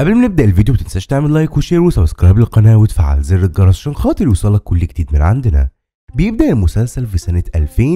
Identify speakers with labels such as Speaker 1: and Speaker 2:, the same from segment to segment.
Speaker 1: قبل ما نبدا الفيديو متنساش تعمل لايك وشير وسبسكرايب للقناه وتفعل زر الجرس عشان خاطر يوصلك كل جديد من عندنا بيبدا المسلسل في سنه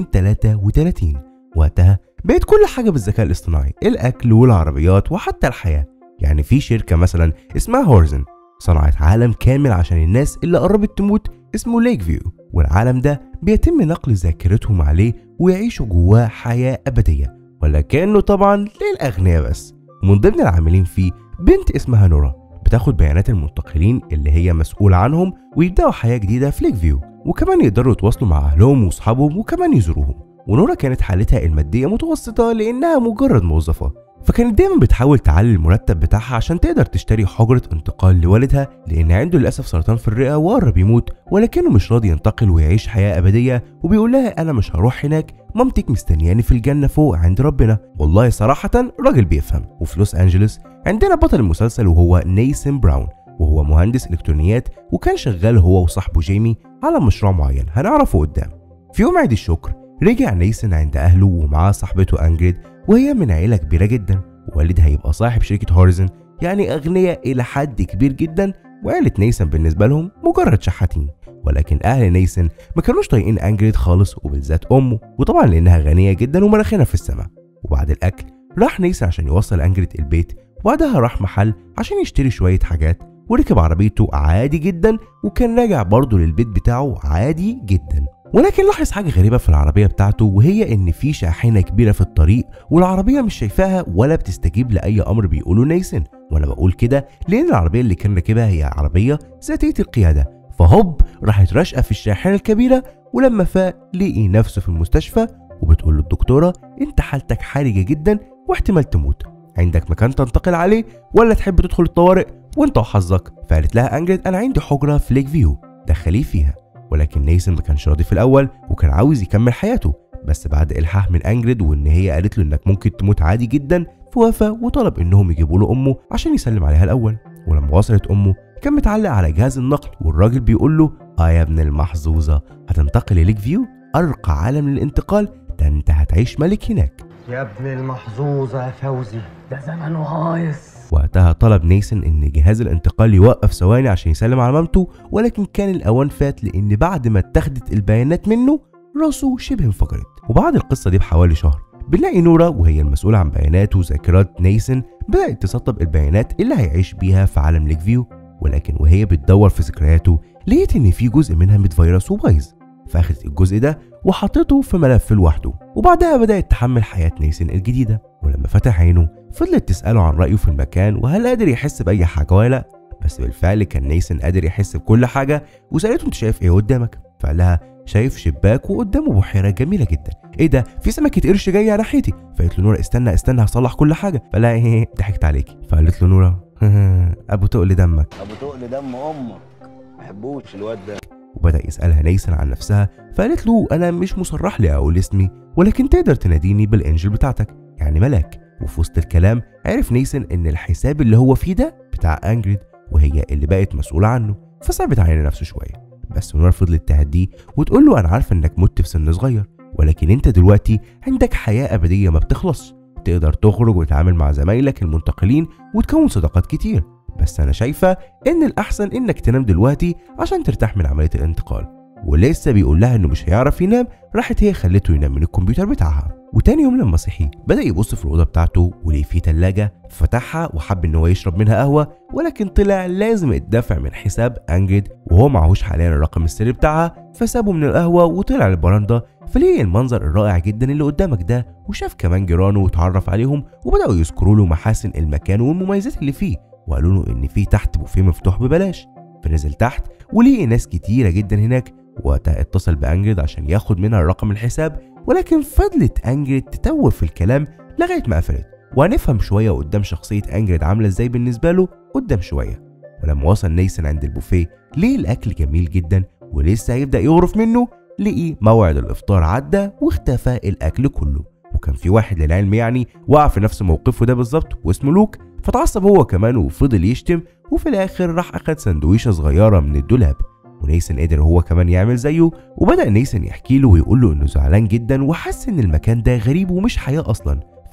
Speaker 1: 2033 وقتها بقت كل حاجه بالذكاء الاصطناعي الاكل والعربيات وحتى الحياه يعني في شركه مثلا اسمها هورزن صنعت عالم كامل عشان الناس اللي قربت تموت اسمه ليك فيو والعالم ده بيتم نقل ذاكرتهم عليه ويعيشوا جواه حياه ابديه ولكنه طبعا للاغنياء بس ومن ضمن العاملين فيه بنت اسمها نورا بتاخد بيانات المنتقلين اللي هي مسؤولة عنهم ويبدأوا حياة جديدة في ليك فيو وكمان يقدروا يتواصلوا مع أهلهم وأصحابهم وكمان يزوروهم ونورا كانت حالتها المادية متوسطة لأنها مجرد موظفة فكانت دايما بتحاول تعلي المرتب بتاعها عشان تقدر تشتري حجرة انتقال لوالدها لأن عنده للأسف سرطان في الرئة وقرب يموت ولكنه مش راضي ينتقل ويعيش حياة أبدية وبيقول لها أنا مش هروح هناك مامتك مستنياني في الجنة فوق عند ربنا والله صراحة راجل بيفهم وفي لوس أنجلوس عندنا بطل المسلسل وهو نيسن براون وهو مهندس إلكترونيات وكان شغال هو وصاحبه جيمي على مشروع معين هنعرفه قدام في يوم عيد الشكر رجع نيسن عند أهله ومعاه صاحبته أنجريد وهي من عيلة كبيرة جدا والدها يبقى صاحب شركة هورزن يعني أغنياء إلى حد كبير جدا وعيلة نيسن بالنسبة لهم مجرد شحاتين ولكن أهل نيسن ما كانوش طايقين أنجريد خالص وبالذات أمه وطبعا لأنها غنية جدا ومراخينها في السماء وبعد الأكل راح نيسن عشان يوصل أنجريد البيت وبعدها راح محل عشان يشتري شوية حاجات وركب عربيته عادي جدا وكان راجع برضه للبيت بتاعه عادي جدا ولكن لاحظ حاجة غريبة في العربية بتاعته وهي إن في شاحنة كبيرة في الطريق والعربية مش شايفاها ولا بتستجيب لأي أمر بيقوله نيسن وأنا بقول كده لأن العربية اللي كان راكبها هي عربية ذاتية القيادة فهوب راحت راشقة في الشاحنة الكبيرة ولما فاق لقي نفسه في المستشفى وبتقول له الدكتورة أنت حالتك حرجة جدا واحتمال تموت عندك مكان تنتقل عليه ولا تحب تدخل الطوارئ وانت وحظك فقالت لها انجريد انا عندي حجره في ليك فيو دخليه فيها ولكن نيسن ما كانش راضي في الاول وكان عاوز يكمل حياته بس بعد الحاح من انجريد وان هي قالت له انك ممكن تموت عادي جدا فوافق وطلب انهم يجيبوا له امه عشان يسلم عليها الاول ولما وصلت امه كان متعلق على جهاز النقل والراجل بيقول له اه يا ابن المحظوظه هتنتقل لليك فيو ارقى عالم للانتقال ده انت هتعيش ملك هناك
Speaker 2: يا ابن المحظوظة يا فوزي ده زمنه هايص
Speaker 1: وقتها طلب نيسن ان جهاز الانتقال يوقف ثواني عشان يسلم على مامته ولكن كان الاوان فات لان بعد ما اتخذت البيانات منه راسه شبه انفجرت وبعد القصه دي بحوالي شهر بنلاقي نورا وهي المسؤولة عن بيانات وذاكرات نيسن بدأت تسطب البيانات اللي هيعيش بيها في عالم ليك فيو ولكن وهي بتدور في ذكرياته لقيت ان في جزء منها متفيرس وبايظ فاخدت الجزء ده وحطيته في ملف لوحده وبعدها بدأت تحمل حياة نيسن الجديدة ولما فتح عينه فضلت تسأله عن رأيه في المكان وهل قادر يحس بأي حاجة ولا لأ بس بالفعل كان نيسن قادر يحس بكل حاجة وسألته أنت شايف إيه قدامك فقال لها شايف شباك وقدامه بحيرة جميلة جدا ايه ده في سمكة قرش جاية ناحيتي فقالت له نورا استنى استنى هصلح كل حاجة فقال لها ايه ضحكت عليكي فقالت له نورا ابو تقل دمك
Speaker 3: ابو تقل دم امك ما بحبوش الواد ده
Speaker 1: وبدأ يسألها نيسن عن نفسها فقالت له أنا مش مصرح لي أقول اسمي ولكن تقدر تناديني بالإنجل بتاعتك يعني ملاك وفي وسط الكلام عرف نيسن إن الحساب اللي هو فيه ده بتاع أنجريد وهي اللي بقت مسؤولة عنه فصعبت علينا نفسه شوية بس نور فضلت تهديه وتقول له أنا عارفة إنك مت في سن صغير ولكن أنت دلوقتي عندك حياة أبدية ما بتخلص تقدر تخرج وتتعامل مع زمايلك المنتقلين وتكون صداقات كتير بس أنا شايفة إن الأحسن إنك تنام دلوقتي عشان ترتاح من عملية الانتقال ولسه بيقول لها إنه مش هيعرف ينام راحت هي خلته ينام من الكمبيوتر بتاعها وتاني يوم لما صحي بدأ يبص في الأوضة بتاعته وليه في تلاجة فتحها وحب إن هو يشرب منها قهوة ولكن طلع لازم يدفع من حساب أنجريد وهو معهوش حاليا الرقم السري بتاعها فسابه من القهوة وطلع للبرندة فلقي المنظر الرائع جدا اللي قدامك ده وشاف كمان جيرانه واتعرف عليهم وبدأوا يذكروا له محاسن المكان والمميزات اللي فيه وقالوا له ان في تحت بوفيه مفتوح ببلاش فنزل تحت ولقي ناس كتيره جدا هناك وقتها اتصل بانجريد عشان ياخد منها رقم الحساب ولكن فضلت انجريد تتوه في الكلام لغايه ما قفلت وهنفهم شويه قدام شخصيه انجريد عامله ازاي بالنسبه له قدام شويه ولما وصل نيسن عند البوفيه لقي الاكل جميل جدا ولسه هيبدا يغرف منه لقي موعد الافطار عدى واختفى الاكل كله وكان في واحد للعلم يعني وقع في نفس موقفه ده بالظبط واسمه لوك فتعصب هو كمان وفضل يشتم وفي الاخر راح اخد سندويشه صغيره من الدولاب ونيسن قدر هو كمان يعمل زيه وبدا نيسن يحكي له ويقول له انه زعلان جدا وحس ان المكان ده غريب ومش حياه اصلا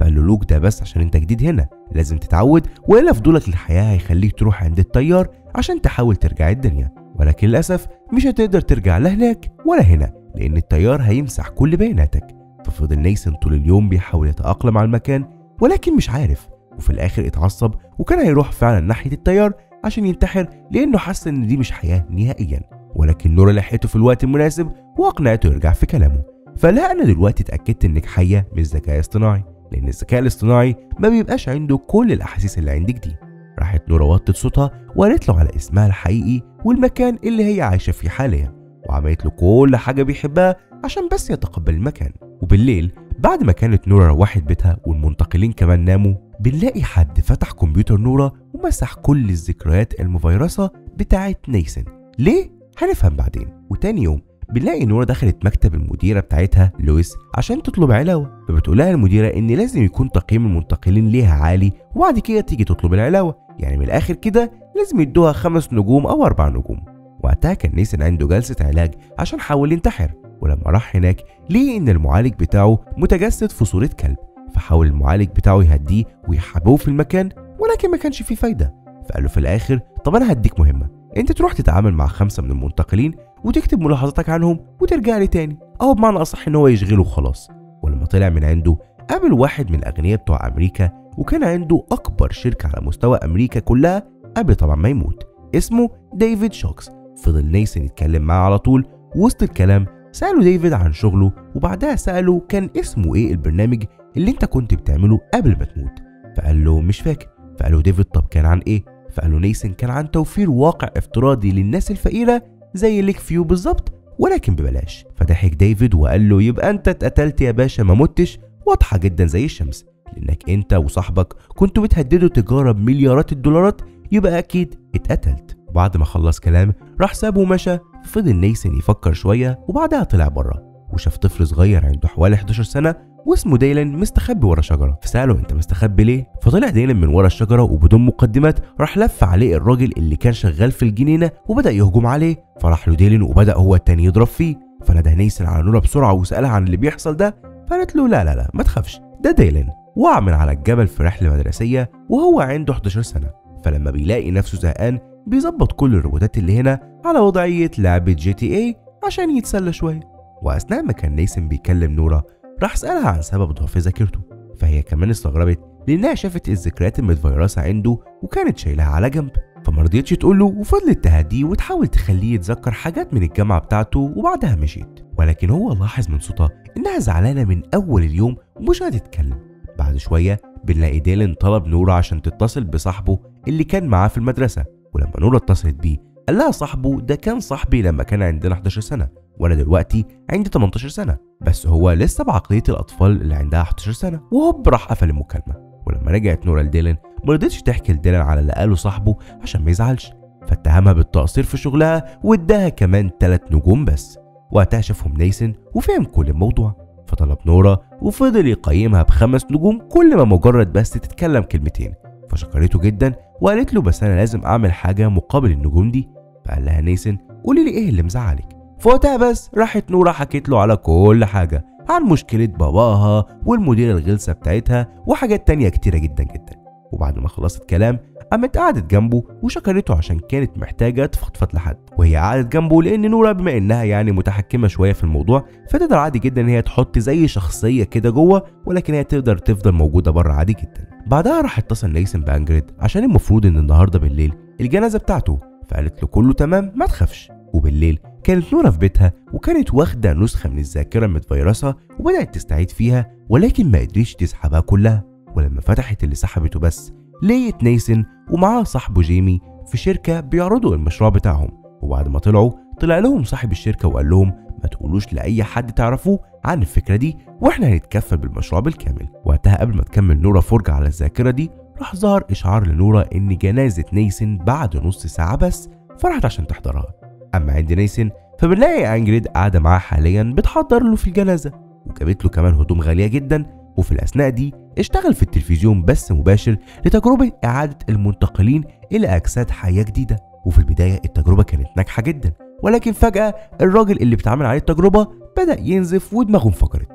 Speaker 1: فقال له لوك ده بس عشان انت جديد هنا لازم تتعود والا فضولك للحياه هيخليك تروح عند الطيار عشان تحاول ترجع الدنيا ولكن للاسف مش هتقدر ترجع لا هناك ولا هنا لان الطيار هيمسح كل بياناتك ففضل نيسن طول اليوم بيحاول يتاقلم على المكان ولكن مش عارف وفي الاخر اتعصب وكان هيروح فعلا ناحيه الطيار عشان ينتحر لانه حس ان دي مش حياه نهائيا ولكن نورا لحقته في الوقت المناسب واقنعته يرجع في كلامه فلا انا دلوقتي اتاكدت انك حيه مش ذكاء اصطناعي لان الذكاء الاصطناعي ما بيبقاش عنده كل الاحاسيس اللي عندك دي راحت نورا وطت صوتها وقالت له على اسمها الحقيقي والمكان اللي هي عايشه فيه حاليا وعملت له كل حاجه بيحبها عشان بس يتقبل المكان وبالليل بعد ما كانت نورا روحت بيتها والمنتقلين كمان ناموا بنلاقي حد فتح كمبيوتر نورا ومسح كل الذكريات المفيرسه بتاعت نيسن ليه هنفهم بعدين وتاني يوم بنلاقي نورا دخلت مكتب المديره بتاعتها لويس عشان تطلب علاوه فبتقول لها المديره ان لازم يكون تقييم المنتقلين ليها عالي وبعد كده تيجي تطلب العلاوه يعني من الاخر كده لازم يدوها خمس نجوم او اربع نجوم وقتها كان نيسن عنده جلسه علاج عشان حاول ينتحر ولما راح هناك لقي ان المعالج بتاعه متجسد في صوره كلب فحاول المعالج بتاعه يهديه ويحبوه في المكان ولكن ما كانش فيه فايده فقال له في الاخر طب انا هديك مهمه انت تروح تتعامل مع خمسه من المنتقلين وتكتب ملاحظاتك عنهم وترجع لي تاني او بمعنى اصح ان هو يشغله وخلاص ولما طلع من عنده قابل واحد من الاغنياء بتوع امريكا وكان عنده اكبر شركه على مستوى امريكا كلها قبل طبعا ما يموت اسمه ديفيد شوكس فضل نيسن يتكلم معاه على طول وسط الكلام سأله ديفيد عن شغله وبعدها سأله كان اسمه ايه البرنامج اللي انت كنت بتعمله قبل ما تموت فقال له مش فاكر فقال له ديفيد طب كان عن ايه فقال له نيسن كان عن توفير واقع افتراضي للناس الفقيرة زي ليك فيو بالظبط ولكن ببلاش فضحك ديفيد وقال له يبقى انت اتقتلت يا باشا ما متش واضحة جدا زي الشمس لانك انت وصاحبك كنتوا بتهددوا تجارة بمليارات الدولارات يبقى اكيد اتقتلت بعد ما خلص كلام راح سابه ومشى فضل نيسن يفكر شوية وبعدها طلع بره وشاف طفل صغير عنده حوالي 11 سنة واسمه ديلان مستخبي ورا شجرة فسأله انت مستخبي ليه؟ فطلع ديلان من ورا الشجرة وبدون مقدمات راح لف عليه الراجل اللي كان شغال في الجنينة وبدأ يهجم عليه فراح له ديلان وبدأ هو التاني يضرب فيه فنده نيسن على نورا بسرعة وسألها عن اللي بيحصل ده فقالت له لا لا لا ما تخافش ده ديلان وقع من على الجبل في رحلة مدرسية وهو عنده 11 سنة فلما بيلاقي نفسه زهقان بيظبط كل الروبوتات اللي هنا على وضعية لعبة جي تي اي عشان يتسلى شوية وأثناء ما كان نيسن بيكلم نورا راح سألها عن سبب ضعف ذاكرته فهي كمان استغربت لأنها شافت الذكريات المتفيرسة عنده وكانت شايلها على جنب فما رضيتش تقول له وفضلت تهديه وتحاول تخليه يتذكر حاجات من الجامعة بتاعته وبعدها مشيت ولكن هو لاحظ من صوتها إنها زعلانة من أول اليوم ومش قادرة تتكلم بعد شوية بنلاقي ديلن طلب نورا عشان تتصل بصاحبه اللي كان معاه في المدرسة ولما نورا اتصلت بيه قال لها صاحبه ده كان صاحبي لما كان عندنا 11 سنة وانا دلوقتي عندي 18 سنة بس هو لسه بعقلية الأطفال اللي عندها 11 سنة وهوب راح قفل المكالمة ولما رجعت نورا لديلان ما رضتش تحكي لديلان على اللي قاله صاحبه عشان ما يزعلش فاتهمها بالتقصير في شغلها واداها كمان 3 نجوم بس وقتها شافهم نيسن وفهم كل الموضوع فطلب نورا وفضل يقيمها بخمس نجوم كل ما مجرد بس تتكلم كلمتين فشكرته جدا وقالت له بس انا لازم اعمل حاجه مقابل النجوم دي فقال لها نيسن قولي لي ايه اللي مزعلك فوقتها بس راحت نورا حكيت له على كل حاجه عن مشكله باباها والمديره الغلسه بتاعتها وحاجات تانية كتيره جدا جدا وبعد ما خلصت كلام قامت قعدت جنبه وشكرته عشان كانت محتاجه تفضفض لحد وهي قعدت جنبه لان نورا بما انها يعني متحكمه شويه في الموضوع فتقدر عادي جدا ان هي تحط زي شخصيه كده جوه ولكن هي تقدر تفضل موجوده بره عادي جدا بعدها راح اتصل نيسن بانجريد عشان المفروض ان النهارده بالليل الجنازه بتاعته فقالت له كله تمام ما تخافش وبالليل كانت نورا في بيتها وكانت واخده نسخه من الذاكره المتفيرسه وبدات تستعيد فيها ولكن ما قدرتش تسحبها كلها ولما فتحت اللي سحبته بس لقيت نيسن ومعاه صاحبه جيمي في شركه بيعرضوا المشروع بتاعهم وبعد ما طلعوا طلع لهم صاحب الشركه وقال لهم ما تقولوش لاي حد تعرفوه عن الفكره دي واحنا هنتكفل بالمشروع بالكامل وقتها قبل ما تكمل نورا فرجه على الذاكره دي راح ظهر اشعار لنورا ان جنازه نيسن بعد نص ساعه بس فرحت عشان تحضرها اما عند نيسن فبنلاقي انجريد قاعده معاه حاليا بتحضر له في الجنازه وجابت له كمان هدوم غاليه جدا وفي الاثناء دي اشتغل في التلفزيون بث مباشر لتجربه اعاده المنتقلين الى اجساد حيه جديده وفي البدايه التجربه كانت ناجحه جدا ولكن فجاه الراجل اللي بتعمل عليه التجربه بدا ينزف ودماغه انفجرت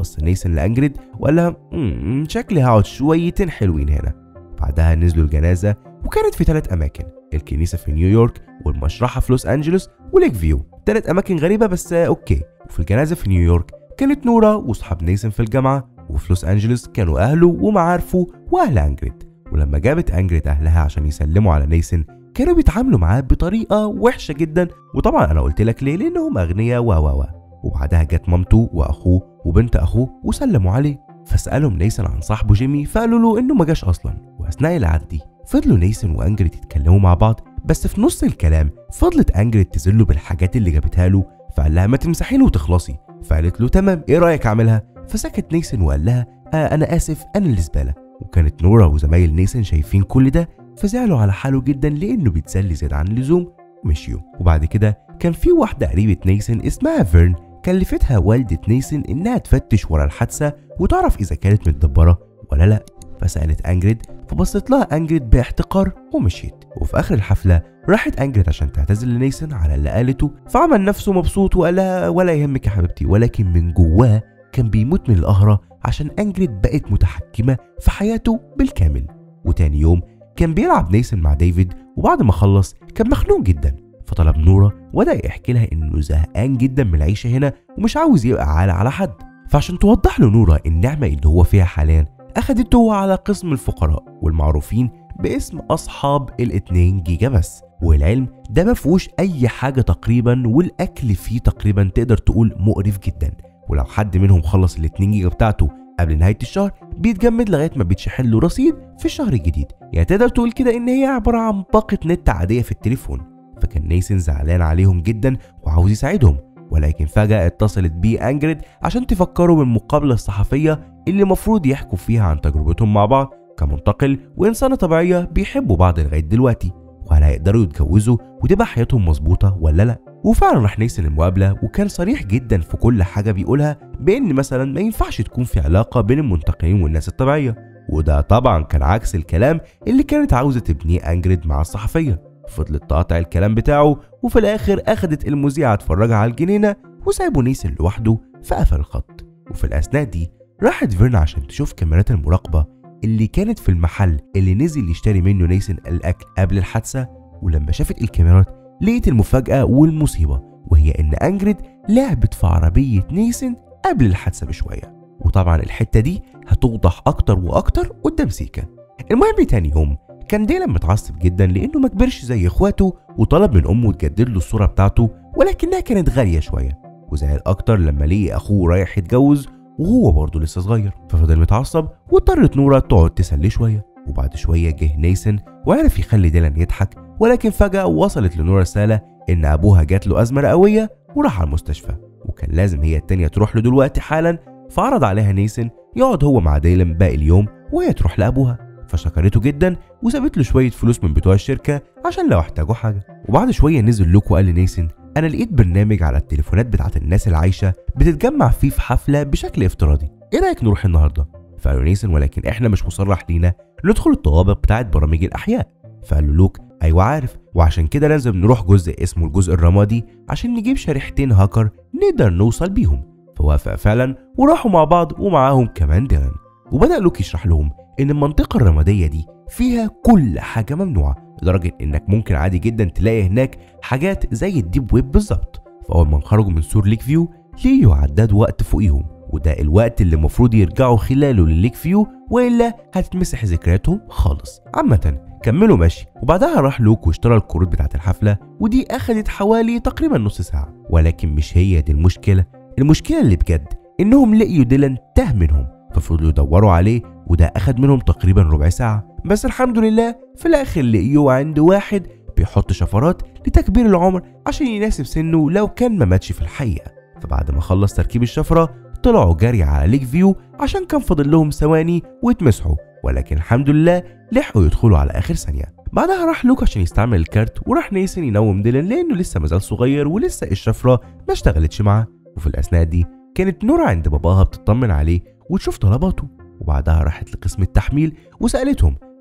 Speaker 1: بص نيسن لانجريد وقال لها "مم، شكلي هقعد شويتين حلوين هنا بعدها نزلوا الجنازه وكانت في ثلاث اماكن الكنيسه في نيويورك والمشرحه في لوس انجلوس وليك فيو ثلاث اماكن غريبه بس آه، اوكي وفي الجنازه في نيويورك كانت نورا واصحاب نيسن في الجامعه وفي لوس انجلوس كانوا اهله ومعارفه واهل انجريد ولما جابت انجريد اهلها عشان يسلموا على نيسن كانوا بيتعاملوا معاه بطريقه وحشه جدا وطبعا انا قلت لك ليه لانهم اغنياء و و و وبعدها جت مامته واخوه وبنت اخوه وسلموا عليه فسالهم نيسن عن صاحبه جيمي فقالوا له انه ما جاش اصلا واثناء القعده دي فضلوا نيسن وانجريد يتكلموا مع بعض بس في نص الكلام فضلت انجريد تزله بالحاجات اللي جابتها له فقال لها ما تمسحي له وتخلصي فقالت له تمام ايه رايك اعملها فسكت نيسن وقال لها آه انا اسف انا اللي زباله وكانت نورا وزمايل نيسن شايفين كل ده فزعلوا على حاله جدا لانه بيتسلي زيادة عن اللزوم ومشيوا وبعد كده كان في واحده قريبه نيسن اسمها فيرن كلفتها والدة نيسن انها تفتش ورا الحادثه وتعرف اذا كانت متدبره ولا لا فسالت انجريد فبصت لها انجريد باحتقار ومشيت وفي اخر الحفله راحت انجريد عشان تعتذر لنيسن على اللي قالته فعمل نفسه مبسوط وقال لها ولا يهمك يا حبيبتي ولكن من جواه كان بيموت من القهرة عشان أنجريد بقت متحكمة في حياته بالكامل وتاني يوم كان بيلعب نيسن مع ديفيد وبعد ما خلص كان مخنوق جدا فطلب نورا وبدأ يحكي لها إنه زهقان جدا من العيشة هنا ومش عاوز يبقى عالة على حد فعشان توضح له نورا النعمة اللي هو فيها حاليا أخدته هو على قسم الفقراء والمعروفين باسم أصحاب الاتنين جيجا بس والعلم ده ما فيهوش أي حاجة تقريبا والأكل فيه تقريبا تقدر تقول مقرف جدا ولو حد منهم خلص ال 2 جيجا بتاعته قبل نهايه الشهر بيتجمد لغايه ما بيتشحن له رصيد في الشهر الجديد يعني تقدر تقول كده ان هي عباره عن باقه نت عاديه في التليفون فكان نيسن زعلان عليهم جدا وعاوز يساعدهم ولكن فجاه اتصلت بيه انجريد عشان تفكروا بالمقابله الصحفيه اللي المفروض يحكوا فيها عن تجربتهم مع بعض كمنتقل وانسانه طبيعيه بيحبوا بعض لغايه دلوقتي وهل هيقدروا يتجوزوا وتبقى حياتهم مظبوطه ولا لا وفعلا راح نيسن المقابله وكان صريح جدا في كل حاجه بيقولها بان مثلا ما ينفعش تكون في علاقه بين المنتقلين والناس الطبيعيه وده طبعا كان عكس الكلام اللي كانت عاوزه تبنيه انجريد مع الصحفيه فضلت تقاطع الكلام بتاعه وفي الاخر اخدت المذيعه تفرجها على الجنينه وسايبوا نيسن لوحده فقفل الخط وفي الاثناء دي راحت فيرنا عشان تشوف كاميرات المراقبه اللي كانت في المحل اللي نزل يشتري منه نيسن الاكل قبل الحادثه ولما شافت الكاميرات لقيت المفاجأة والمصيبة وهي إن أنجريد لعبت في عربية نيسن قبل الحادثة بشوية وطبعا الحتة دي هتوضح أكتر وأكتر قدام سيكا المهم تاني يوم كان ديلان متعصب جدا لأنه ما كبرش زي إخواته وطلب من أمه تجدد له الصورة بتاعته ولكنها كانت غالية شوية وزعل أكتر لما لقي أخوه رايح يتجوز وهو برضه لسه صغير ففضل متعصب واضطرت نورا تقعد تسليه شوية وبعد شوية جه نيسن وعرف يخلي ديلان يضحك ولكن فجأة وصلت لنورا رسالة إن أبوها جات له أزمة رئوية وراح على المستشفى وكان لازم هي التانية تروح له دلوقتي حالا فعرض عليها نيسن يقعد هو مع ديلان باقي اليوم وهي تروح لأبوها فشكرته جدا وسابت له شوية فلوس من بتوع الشركة عشان لو احتاجوا حاجة وبعد شوية نزل لوك وقال لنيسن أنا لقيت برنامج على التليفونات بتاعت الناس العايشة بتتجمع فيه في حفلة بشكل افتراضي إيه رأيك نروح النهاردة؟ فقالوا نيسن ولكن إحنا مش مصرح لينا ندخل الطوابق بتاعت برامج الأحياء فقال له لوك ايوه عارف وعشان كده لازم نروح جزء اسمه الجزء الرمادي عشان نجيب شريحتين هاكر نقدر نوصل بيهم فوافق فعلا وراحوا مع بعض ومعاهم كمان ديلان وبدا لوك يشرح لهم ان المنطقه الرماديه دي فيها كل حاجه ممنوعه لدرجه انك ممكن عادي جدا تلاقي هناك حاجات زي الديب ويب بالظبط فاول ما خرجوا من سور ليك فيو لقيوا عداد وقت فوقيهم وده الوقت اللي المفروض يرجعوا خلاله لليك فيو والا هتتمسح ذكرياتهم خالص عامه كملوا ماشي وبعدها راح لوك واشترى الكروت بتاعت الحفلة ودي أخدت حوالي تقريبا نص ساعة ولكن مش هي دي المشكلة المشكلة اللي بجد إنهم لقيوا ديلان تاه منهم ففضلوا يدوروا عليه وده أخد منهم تقريبا ربع ساعة بس الحمد لله في الآخر لقيوه عند واحد بيحط شفرات لتكبير العمر عشان يناسب سنه لو كان ما ماتش في الحقيقة فبعد ما خلص تركيب الشفرة طلعوا جري على ليك فيو عشان كان فاضل لهم ثواني ويتمسحوا ولكن الحمد لله لحقوا يدخلوا على اخر ثانيه بعدها راح لوك عشان يستعمل الكارت وراح نيسن ينوم ديلان لانه لسه مازال صغير ولسه الشفره ما اشتغلتش معاه وفي الاثناء دي كانت نورا عند باباها بتطمن عليه وتشوف طلباته وبعدها راحت لقسم التحميل وسالتهم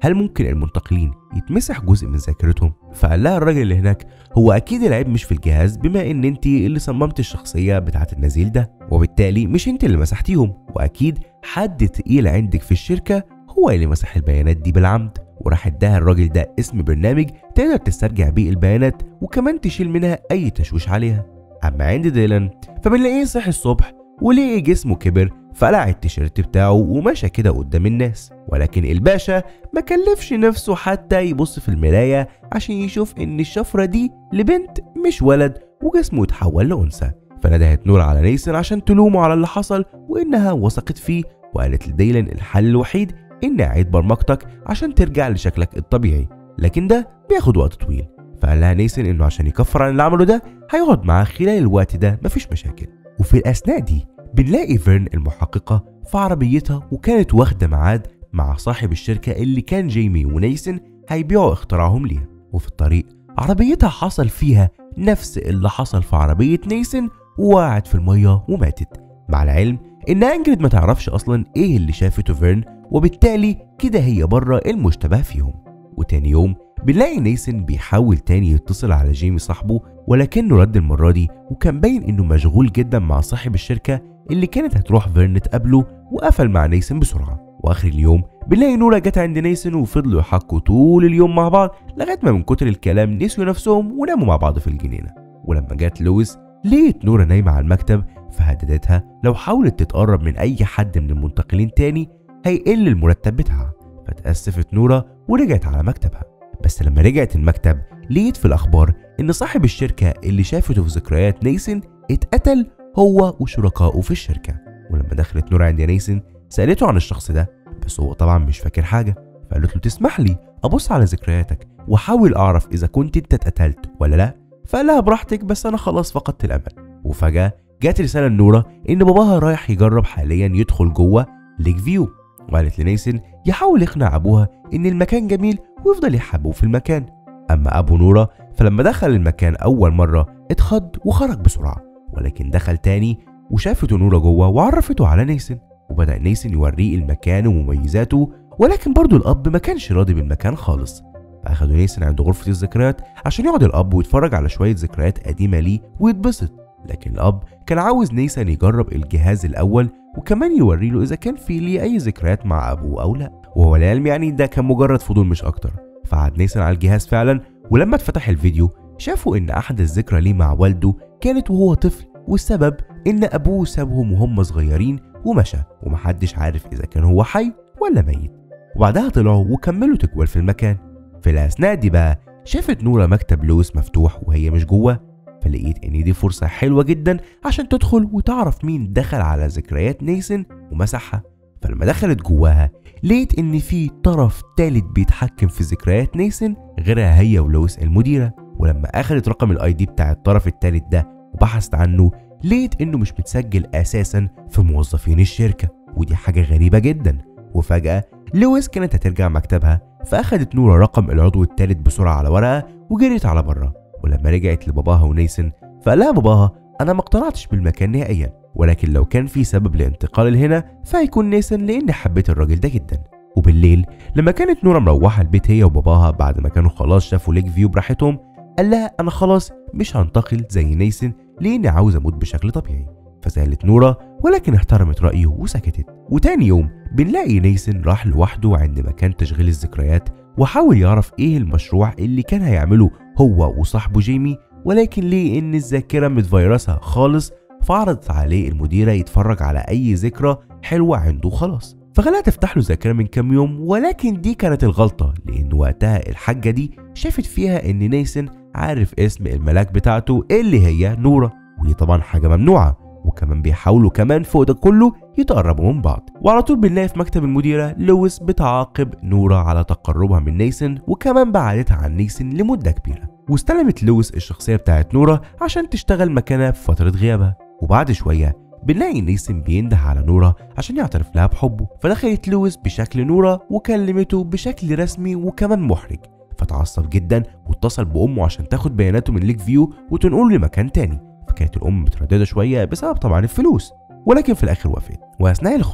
Speaker 1: هل ممكن المنتقلين يتمسح جزء من ذاكرتهم فقال لها الراجل اللي هناك هو اكيد العيب مش في الجهاز بما ان انت اللي صممت الشخصيه بتاعه النزيل ده وبالتالي مش انت اللي مسحتيهم واكيد حد تقيل عندك في الشركه هو اللي مسح البيانات دي بالعمد وراح اداها الراجل ده اسم برنامج تقدر تسترجع بيه البيانات وكمان تشيل منها اي تشويش عليها اما عند ديلان فبنلاقيه صحي الصبح ولقي جسمه كبر فقلع التيشيرت بتاعه ومشى كده قدام الناس ولكن الباشا ما كلفش نفسه حتى يبص في المراية عشان يشوف ان الشفرة دي لبنت مش ولد وجسمه اتحول لأنثى فندهت نور على نيسن عشان تلومه على اللي حصل وانها وثقت فيه وقالت لديلان الحل الوحيد ان اعيد برمجتك عشان ترجع لشكلك الطبيعي لكن ده بياخد وقت طويل فقال لها نيسن انه عشان يكفر عن اللي عمله ده هيقعد معاه خلال الوقت ده مفيش مشاكل وفي الاثناء دي بنلاقي فيرن المحققة في عربيتها وكانت واخدة ميعاد مع صاحب الشركة اللي كان جيمي ونيسن هيبيعوا اختراعهم ليها وفي الطريق عربيتها حصل فيها نفس اللي حصل في عربية نيسن ووقعت في المية وماتت مع العلم ان انجريد ما تعرفش اصلا ايه اللي شافته فيرن وبالتالي كده هي بره المشتبه فيهم وتاني يوم بنلاقي نيسن بيحاول تاني يتصل على جيمي صاحبه ولكنه رد المرة دي وكان باين انه مشغول جدا مع صاحب الشركة اللي كانت هتروح فيرن تقابله وقفل مع نيسن بسرعة واخر اليوم بنلاقي نورا جت عند نيسن وفضلوا يحكوا طول اليوم مع بعض لغاية ما من كتر الكلام نسيوا نفسهم وناموا مع بعض في الجنينة ولما جت لويس لقيت نورا نايمة على المكتب فهددتها لو حاولت تتقرب من أي حد من المنتقلين تاني هيقل المرتب بتاعها فتأسفت نورا ورجعت على مكتبها بس لما رجعت المكتب لقيت في الأخبار إن صاحب الشركة اللي شافته في ذكريات نيسن اتقتل هو وشركائه في الشركة ولما دخلت نورا عند نيسن سألته عن الشخص ده بس هو طبعا مش فاكر حاجة فقالت له تسمح لي أبص على ذكرياتك وأحاول أعرف إذا كنت أنت اتقتلت ولا لأ فقال لها براحتك بس أنا خلاص فقدت الأمل وفجأة جات رسالة لنورا إن باباها رايح يجرب حاليا يدخل جوه ليك فيو وقالت لنيسن يحاول يقنع أبوها إن المكان جميل ويفضل يحبه في المكان أما أبو نورا فلما دخل المكان أول مرة اتخض وخرج بسرعة ولكن دخل تاني وشافته نورا جوه وعرفته على نيسن وبدأ نيسن يوريه المكان ومميزاته ولكن برضه الأب ما كانش راضي بالمكان خالص فأخدوا نيسن عند غرفة الذكريات عشان يقعد الأب ويتفرج على شوية ذكريات قديمة ليه ويتبسط لكن الأب كان عاوز نيسن يجرب الجهاز الأول وكمان يوري له إذا كان في ليه أي ذكريات مع أبوه أو لأ وهو العلم يعني ده كان مجرد فضول مش أكتر فقعد نيسن على الجهاز فعلا ولما اتفتح الفيديو شافوا إن أحدث ذكرى ليه مع والده كانت وهو طفل والسبب إن أبوه سابهم وهم صغيرين ومشى ومحدش عارف إذا كان هو حي ولا ميت وبعدها طلعوا وكملوا تجوال في المكان في الأثناء دي بقى شافت نورا مكتب لويس مفتوح وهي مش جواه فلقيت ان دي فرصة حلوة جدا عشان تدخل وتعرف مين دخل على ذكريات نيسن ومسحها فلما دخلت جواها لقيت ان في طرف تالت بيتحكم في ذكريات نيسن غيرها هي ولويس المديرة ولما اخدت رقم الاي دي بتاع الطرف التالت ده وبحثت عنه لقيت انه مش متسجل اساسا في موظفين الشركة ودي حاجة غريبة جدا وفجأة لويس كانت هترجع مكتبها فاخدت نورا رقم العضو التالت بسرعة على ورقة وجريت على بره ولما رجعت لباباها ونيسن فقال لها باباها انا ما اقتنعتش بالمكان نهائيا ولكن لو كان في سبب لانتقال لهنا فهيكون نيسن لاني حبيت الراجل ده جدا وبالليل لما كانت نورا مروحه البيت هي وباباها بعد ما كانوا خلاص شافوا ليك فيو براحتهم قال لها انا خلاص مش هنتقل زي نيسن لاني عاوز اموت بشكل طبيعي فزعلت نورا ولكن احترمت رايه وسكتت وتاني يوم بنلاقي نيسن راح لوحده عند مكان تشغيل الذكريات وحاول يعرف ايه المشروع اللي كان هيعمله هو وصاحبه جيمي ولكن ليه ان الذاكره متفيرسه خالص فعرضت عليه المديره يتفرج على اي ذكرى حلوه عنده خلاص فخلاها تفتح له ذاكره من كام يوم ولكن دي كانت الغلطه لان وقتها الحاجه دي شافت فيها ان نيسن عارف اسم الملاك بتاعته اللي هي نورا ودي طبعا حاجه ممنوعه وكمان بيحاولوا كمان فوق ده كله يتقربوا من بعض وعلى طول بنلاقي في مكتب المديره لويس بتعاقب نورا على تقربها من نيسن وكمان بعدتها عن نيسن لمده كبيره واستلمت لويس الشخصيه بتاعت نورا عشان تشتغل مكانها في فتره غيابها وبعد شويه بنلاقي نيسن بينده على نورا عشان يعترف لها بحبه فدخلت لويس بشكل نورا وكلمته بشكل رسمي وكمان محرج فتعصب جدا واتصل بامه عشان تاخد بياناته من ليك فيو وتنقله لمكان تاني فكانت الام متردده شويه بسبب طبعا الفلوس ولكن في الاخر وافقت واثناء الخروج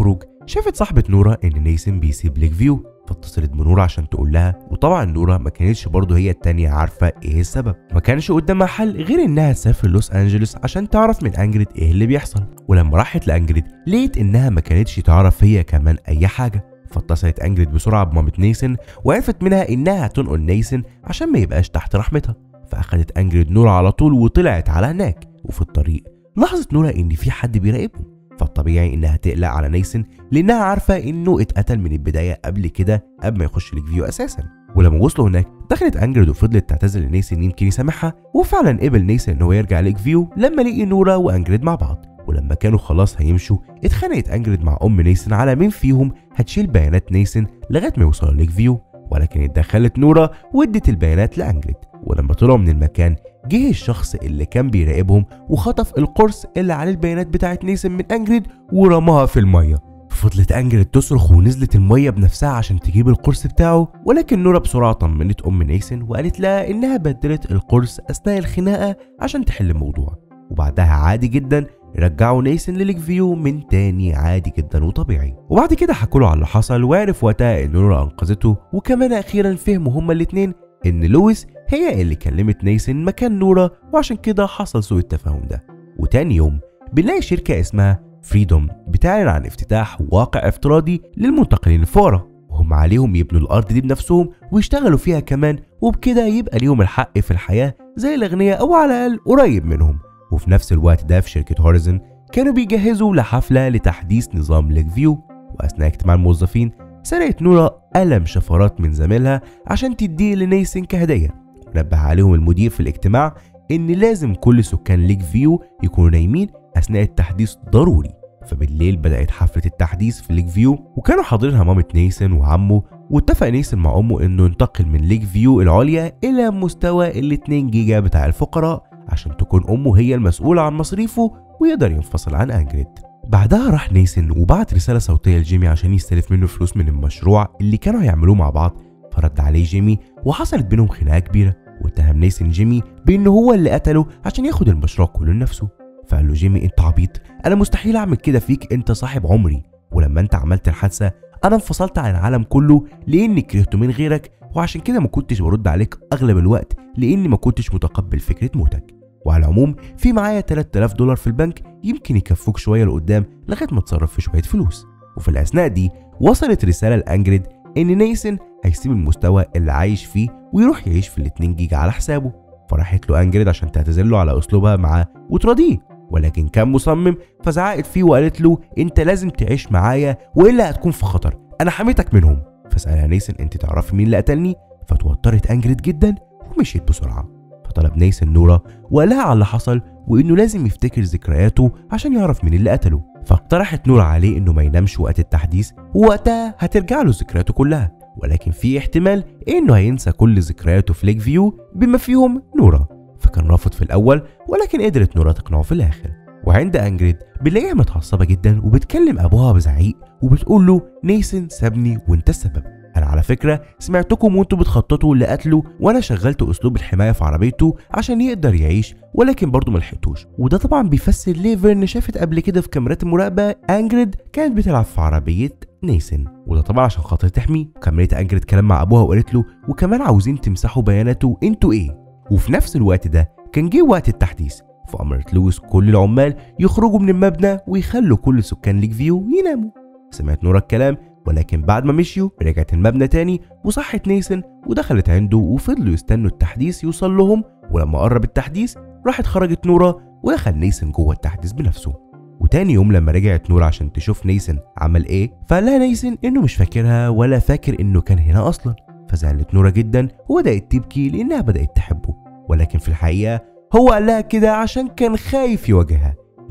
Speaker 1: شافت صاحبة نورا إن نيسن بيسيب ليك فيو فاتصلت بنورا عشان تقول لها وطبعا نورا ما كانتش برضه هي التانية عارفة ايه السبب ما كانش قدامها حل غير انها تسافر لوس انجلوس عشان تعرف من انجريد ايه اللي بيحصل ولما راحت لانجريد لقيت انها ما كانتش تعرف هي كمان اي حاجة فاتصلت انجريد بسرعة بمامة نيسن وعرفت منها انها هتنقل نيسن عشان ما يبقاش تحت رحمتها فاخدت انجريد نورا على طول وطلعت على هناك وفي الطريق لاحظت نورا ان في حد بيراقبهم فالطبيعي انها تقلق على نيسن لانها عارفه انه اتقتل من البدايه قبل كده قبل ما يخش ليك فيو اساسا ولما وصلوا هناك دخلت انجريد وفضلت تعتذر لنيسن يمكن يسامحها وفعلا قبل نيسن ان هو يرجع ليك فيو لما لقي نورا وانجريد مع بعض ولما كانوا خلاص هيمشوا اتخانقت انجريد مع ام نيسن على مين فيهم هتشيل بيانات نيسن لغايه ما يوصلوا ليك فيو ولكن اتدخلت نورا وادت البيانات لانجريد ولما طلعوا من المكان جه الشخص اللي كان بيراقبهم وخطف القرص اللي عليه البيانات بتاعت نيسن من انجريد ورماها في الميه فضلت انجريد تصرخ ونزلت الميه بنفسها عشان تجيب القرص بتاعه ولكن نورا بسرعه طمنت ام نيسن وقالت لها انها بدلت القرص اثناء الخناقه عشان تحل الموضوع وبعدها عادي جدا رجعوا نيسن لليك فيو من تاني عادي جدا وطبيعي وبعد كده حكوا له على اللي حصل وعرف وقتها ان نورا انقذته وكمان اخيرا فهموا هما الاتنين ان لويس هي اللي كلمت نيسن مكان نورا وعشان كده حصل سوء التفاهم ده وتاني يوم بنلاقي شركة اسمها فريدوم بتعلن عن افتتاح واقع افتراضي للمنتقلين الفقراء وهم عليهم يبنوا الأرض دي بنفسهم ويشتغلوا فيها كمان وبكده يبقى ليهم الحق في الحياة زي الأغنياء أو على الأقل قريب منهم وفي نفس الوقت ده في شركة هوريزون كانوا بيجهزوا لحفلة لتحديث نظام ليك فيو وأثناء اجتماع الموظفين سرقت نورا قلم شفرات من زميلها عشان تديه لنيسن كهدية ونبه عليهم المدير في الاجتماع إن لازم كل سكان ليك فيو يكونوا نايمين أثناء التحديث ضروري فبالليل بدأت حفلة التحديث في ليك فيو وكانوا حاضرينها مامة نيسن وعمه واتفق نيسن مع أمه إنه ينتقل من ليك فيو العليا إلى مستوى ال 2 جيجا بتاع الفقراء عشان تكون أمه هي المسؤولة عن مصاريفه ويقدر ينفصل عن أنجريد بعدها راح نيسن وبعت رسالة صوتية لجيمي عشان يستلف منه فلوس من المشروع اللي كانوا هيعملوه مع بعض فرد عليه جيمي وحصلت بينهم خناقة كبيرة واتهم نيسن جيمي بإنه هو اللي قتله عشان ياخد المشروع كله لنفسه فقال له جيمي انت عبيط انا مستحيل اعمل كده فيك انت صاحب عمري ولما انت عملت الحادثه انا انفصلت عن العالم كله لاني كرهته من غيرك وعشان كده ما كنتش برد عليك اغلب الوقت لاني ما كنتش متقبل فكره موتك وعلى العموم في معايا 3000 دولار في البنك يمكن يكفوك شويه لقدام لغايه ما تصرف في شويه فلوس وفي الاثناء دي وصلت رساله لانجريد ان نيسن هيسيب المستوى اللي عايش فيه ويروح يعيش في ال 2 جيجا على حسابه فراحت له انجريد عشان تعتذر له على اسلوبها معاه وتراضيه ولكن كان مصمم فزعقت فيه وقالت له انت لازم تعيش معايا والا هتكون في خطر انا حميتك منهم فسالها نيسن انت تعرفي مين اللي قتلني فتوترت انجريد جدا ومشيت بسرعه فطلب نيسن نورا وقال لها على اللي حصل وانه لازم يفتكر ذكرياته عشان يعرف مين اللي قتله فاقترحت نورا عليه انه ما ينامش وقت التحديث ووقتها هترجع له ذكرياته كلها ولكن في احتمال انه هينسى كل ذكرياته في ليك فيو بما فيهم نورا فكان رافض في الاول ولكن قدرت نورا تقنعه في الاخر وعند انجريد بنلاقيها متعصبه جدا وبتكلم ابوها بزعيق وبتقول له نيسن سابني وانت السبب انا على فكره سمعتكم وانتوا بتخططوا لقتله وانا شغلت اسلوب الحمايه في عربيته عشان يقدر يعيش ولكن برضه ملحقتوش وده طبعا بيفسر ليه فيرن شافت قبل كده في كاميرات المراقبه انجريد كانت بتلعب في عربيه نيسن وده طبعا عشان خاطر تحميه وكملت انجريد كلام مع ابوها وقالت له وكمان عاوزين تمسحوا بياناته انتوا ايه وفي نفس الوقت ده كان جه وقت التحديث فأمرت لويس كل العمال يخرجوا من المبنى ويخلوا كل سكان ليك فيو يناموا سمعت نورا الكلام ولكن بعد ما مشيوا رجعت المبنى تاني وصحت نيسن ودخلت عنده وفضلوا يستنوا التحديث يوصل لهم ولما قرب التحديث راحت خرجت نورا ودخل نيسن جوه التحديث بنفسه وتاني يوم لما رجعت نورا عشان تشوف نيسن عمل ايه فقال لها نيسن انه مش فاكرها ولا فاكر انه كان هنا اصلا فزعلت نورا جدا وبدات تبكي لانها بدات تحبه ولكن في الحقيقه هو قال لها كده عشان كان خايف يواجهها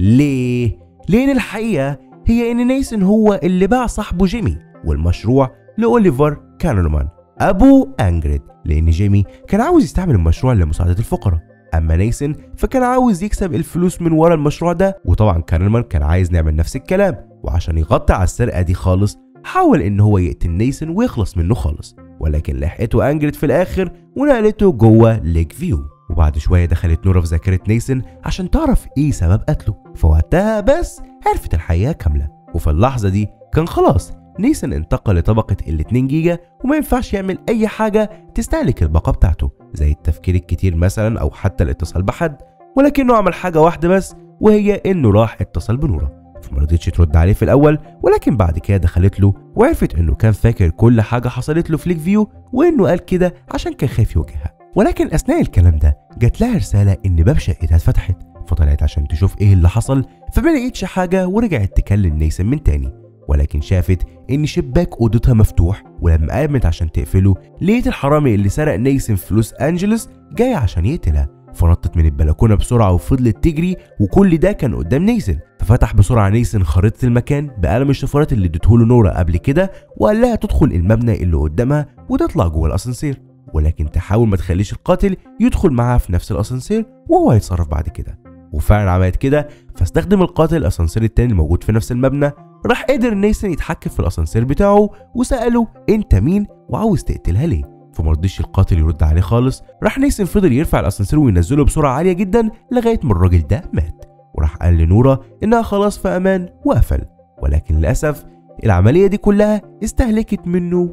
Speaker 1: ليه؟ لأن الحقيقة هي إن نيسن هو اللي باع صاحبه جيمي والمشروع لأوليفر كانرمان أبو أنجريد لأن جيمي كان عاوز يستعمل المشروع لمساعدة الفقراء أما نيسن فكان عاوز يكسب الفلوس من ورا المشروع ده وطبعا كانرمان كان عايز نعمل نفس الكلام وعشان يغطي على السرقة دي خالص حاول إن هو يقتل نيسن ويخلص منه خالص ولكن لحقته أنجريد في الآخر ونقلته جوه ليك فيو وبعد شوية دخلت نورا في ذاكرة نيسن عشان تعرف ايه سبب قتله فوقتها بس عرفت الحقيقة كاملة وفي اللحظة دي كان خلاص نيسن انتقل لطبقة ال 2 جيجا وما ينفعش يعمل أي حاجة تستهلك الباقة بتاعته زي التفكير الكتير مثلا أو حتى الاتصال بحد ولكنه عمل حاجة واحدة بس وهي إنه راح اتصل بنورة فما رضيتش ترد عليه في الأول ولكن بعد كده دخلت له وعرفت إنه كان فاكر كل حاجة حصلت له في ليك فيو وإنه قال كده عشان كان خايف يواجهها ولكن أثناء الكلام ده جات لها رسالة إن باب شقتها اتفتحت فطلعت عشان تشوف إيه اللي حصل فما لقيتش حاجة ورجعت تكلم نيسن من تاني ولكن شافت ان شباك اوضتها مفتوح ولما قامت عشان تقفله لقيت الحرامي اللي سرق نيسن في لوس انجلوس جاي عشان يقتلها فنطت من البلكونه بسرعه وفضلت تجري وكل ده كان قدام نيسن ففتح بسرعه نيسن خريطه المكان بقلم الشفرات اللي اديته له نورا قبل كده وقال لها تدخل المبنى اللي قدامها وتطلع جوه الاسانسير ولكن تحاول ما تخليش القاتل يدخل معاها في نفس الاسانسير وهو هيتصرف بعد كده وفعلا عملت كده فاستخدم القاتل الاسانسير التاني الموجود في نفس المبنى راح قدر نيسن يتحكم في الاسانسير بتاعه وساله انت مين وعاوز تقتلها ليه فمرضيش القاتل يرد عليه خالص راح نيسن فضل يرفع الاسانسير وينزله بسرعه عاليه جدا لغايه ما الراجل ده مات وراح قال لنورا انها خلاص في امان وقفل ولكن للاسف العمليه دي كلها استهلكت منه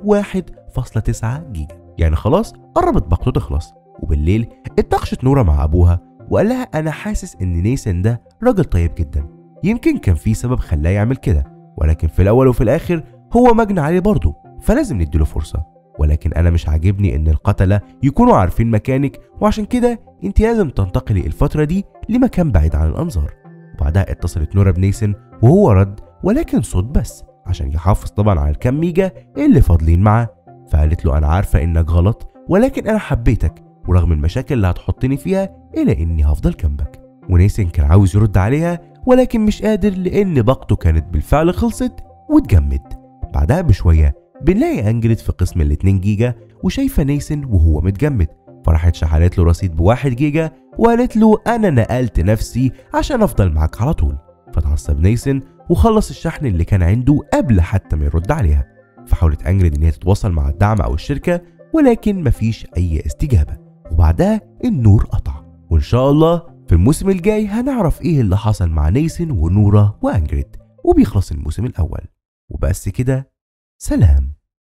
Speaker 1: 1.9 جيجا يعني خلاص قربت باقته تخلص وبالليل اتناقشت نورا مع ابوها وقال لها انا حاسس ان نيسن ده راجل طيب جدا يمكن كان في سبب خلاه يعمل كده ولكن في الاول وفي الاخر هو مجني عليه برضه فلازم نديله فرصه ولكن انا مش عاجبني ان القتله يكونوا عارفين مكانك وعشان كده انت لازم تنتقلي الفتره دي لمكان بعيد عن الانظار وبعدها اتصلت نورا بنيسن وهو رد ولكن صوت بس عشان يحافظ طبعا على الكام ميجا اللي فاضلين معاه فقالت له انا عارفه انك غلط ولكن انا حبيتك ورغم المشاكل اللي هتحطني فيها الا اني هفضل جنبك ونيسن كان عاوز يرد عليها ولكن مش قادر لان باقته كانت بالفعل خلصت واتجمد بعدها بشويه بنلاقي انجلت في قسم ال 2 جيجا وشايفه نيسن وهو متجمد فراحت شحنت له رصيد بواحد جيجا وقالت له انا نقلت نفسي عشان افضل معاك على طول فتعصب نيسن وخلص الشحن اللي كان عنده قبل حتى ما يرد عليها فحاولت انجلد ان هي تتواصل مع الدعم او الشركه ولكن مفيش اي استجابه وبعدها النور قطع وان شاء الله في الموسم الجاي هنعرف ايه اللي حصل مع نيسن ونورا وانجريد وبيخلص الموسم الاول وبس كده سلام